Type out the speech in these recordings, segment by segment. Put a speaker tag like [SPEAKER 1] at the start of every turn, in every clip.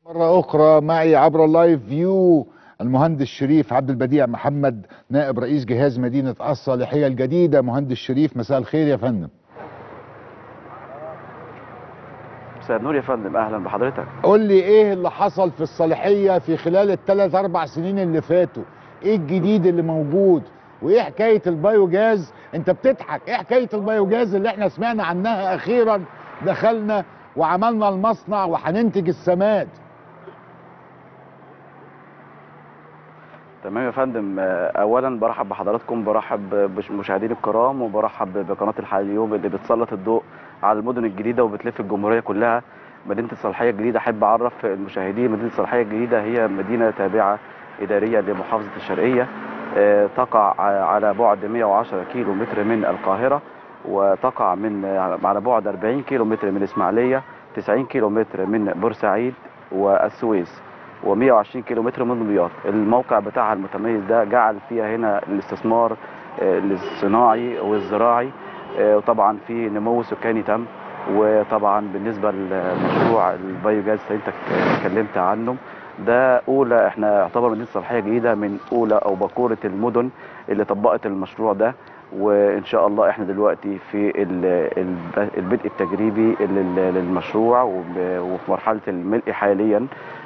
[SPEAKER 1] مرة أخرى معي عبر اللايف فيو المهندس شريف عبد البديع محمد نائب رئيس جهاز مدينة الصالحية الجديدة مهندس شريف مساء الخير يا فندم
[SPEAKER 2] مساء النور يا فندم اهلا بحضرتك
[SPEAKER 1] قول لي إيه اللي حصل في الصالحية في خلال الثلاث أربع سنين اللي فاتوا إيه الجديد اللي موجود وإيه حكاية البايوجاز أنت بتضحك إيه حكاية البايوجاز اللي إحنا سمعنا عنها أخيرا دخلنا وعملنا المصنع وهننتج السماد
[SPEAKER 2] تمام يا فندم آه، اولا برحب بحضراتكم برحب بمشاهدينا الكرام وبرحب بقناه الحياه اليوم اللي بتسلط الضوء على المدن الجديده وبتلف الجمهوريه كلها مدينه الصالحيه الجديده احب اعرف المشاهدين مدينه الصالحيه الجديده هي مدينه تابعه اداريه لمحافظه الشرقيه آه، تقع على بعد 110 كيلو متر من القاهره وتقع من على بعد 40 كيلو متر من اسماعيليه 90 كيلو متر من بورسعيد والسويس و120 كيلو متر من دمياط الموقع بتاعها المتميز ده جعل فيها هنا الاستثمار آه، الصناعي والزراعي آه، وطبعا في نمو سكاني تم وطبعا بالنسبه لمشروع البايوجاز اللي انت اتكلمت عنه ده اولى احنا يعتبر مدينه صلاحيه جديده من اولى او باكوره المدن اللي طبقت المشروع ده وان شاء الله احنا دلوقتي في ال- ال- البدء التجريبي لل- للمشروع وب- وفي مرحله الملء حاليا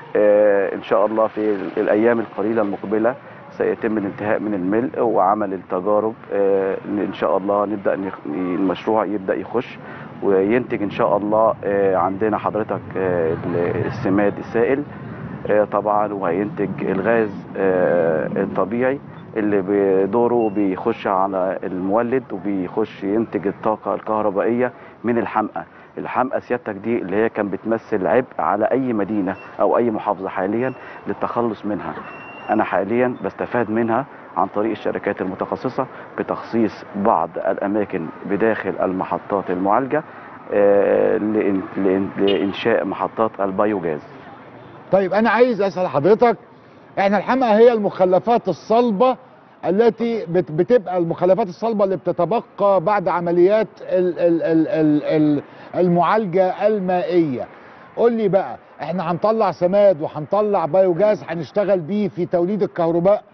[SPEAKER 2] آه، ان شاء الله في الايام القليله المقبله سيتم الانتهاء من الملء وعمل التجارب آه، ان شاء الله نبدا نخ- المشروع يبدا يخش وينتج ان شاء الله آه، عندنا حضرتك آه، السماد السائل آه، طبعا وهينتج الغاز آه، الطبيعي اللي بدوره بيخش على المولد وبيخش ينتج الطاقة الكهربائية من الحمقى الحمقى سيادتك دي اللي هي كان بتمثل عبء على أي مدينة أو أي محافظة حاليا للتخلص منها أنا حاليا بستفاد منها عن طريق الشركات المتخصصة بتخصيص بعض الأماكن بداخل المحطات المعالجة آه، لإن- لإن- لإنشاء محطات البايوجاز
[SPEAKER 1] طيب انا عايز اسال حضرتك احنا الحمقى هي المخلفات الصلبه التي بت- بتبقى المخلفات الصلبه اللي بتتبقى بعد عمليات ال- ال- ال- ال- ال- المعالجه المائيه قول لي بقى احنا هنطلع سماد وهنطلع بايوجاز هنشتغل بيه في توليد الكهرباء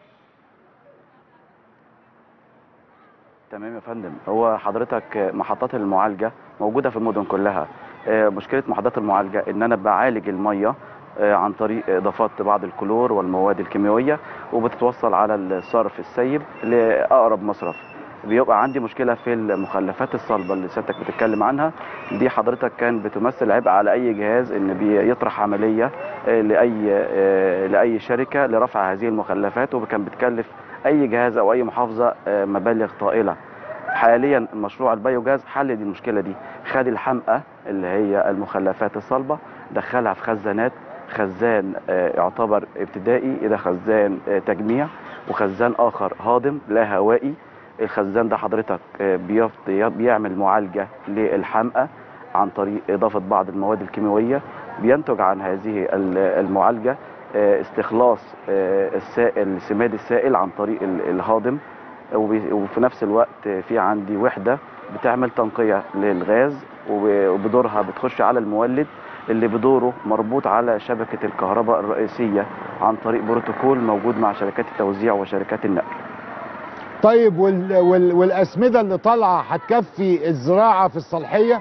[SPEAKER 2] تمام يا فندم هو حضرتك محطات المعالجه موجوده في المدن كلها آه، مشكله محطات المعالجه ان انا بعالج الميه آه، عن طريق اضافات بعض الكلور والمواد الكيميائيه وبتتوصل على الصرف السيب لاقرب مصرف بيبقى عندي مشكله في المخلفات الصلبه اللي سيادتك بتتكلم عنها دي حضرتك كان بتمثل عبء على اي جهاز ان بيطرح عمليه آه، لاي آه، لاي شركه لرفع هذه المخلفات وكان بتكلف اي جهاز او اي محافظه آه، مبالغ طائله حاليا مشروع البيوجاز حل دي المشكله دي خد الحمقى اللي هي المخلفات الصلبه دخلها في خزانات خزان آه، يعتبر ابتدائي ده خزان آه، تجميع وخزان اخر هاضم لا هوائي الخزان ده حضرتك آه، بيفض- بيعمل معالجه للحمقى عن طريق اضافه بعض المواد الكيميائيه بينتج عن هذه ال- المعالجه آه، استخلاص آه، السائل السماد السائل عن طريق ال- الهاضم وبي- وفي نفس الوقت في عندي وحده بتعمل تنقيه للغاز وب- وبدورها بتخش على المولد اللي بدوره مربوط على شبكه الكهرباء الرئيسيه عن طريق بروتوكول موجود مع شركات التوزيع وشركات النقل.
[SPEAKER 1] طيب وال وال والاسمده اللي طالعه هتكفي الزراعه في الصالحيه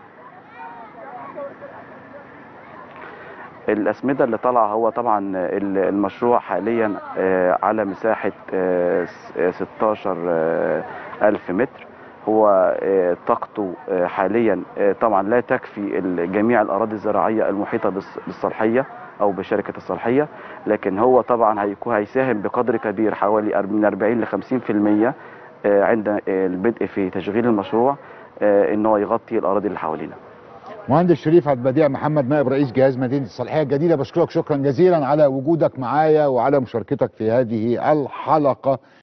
[SPEAKER 2] الأسمدة اللي طالعة هو طبعا ال- المشروع حاليا آه، على مساحة آه، س- آه، 16 آه، ألف متر هو آه، طاقته آه، حاليا آه، طبعا لا تكفي ال- جميع الأراضي الزراعية المحيطة بالص- بالصالحية أو بشركة الصالحية لكن هو طبعا هيكون هيساهم بقدر كبير حوالي أر- من 40 ل 50% آه، عند آه، البدء في تشغيل المشروع آه، إن هو يغطي الأراضي اللي حوالينا
[SPEAKER 1] مهندس شريف عبد البديع محمد نائب رئيس جهاز مدينه الصالحيه الجديده بشكرك شكرا جزيلا على وجودك معايا وعلى مشاركتك في هذه الحلقه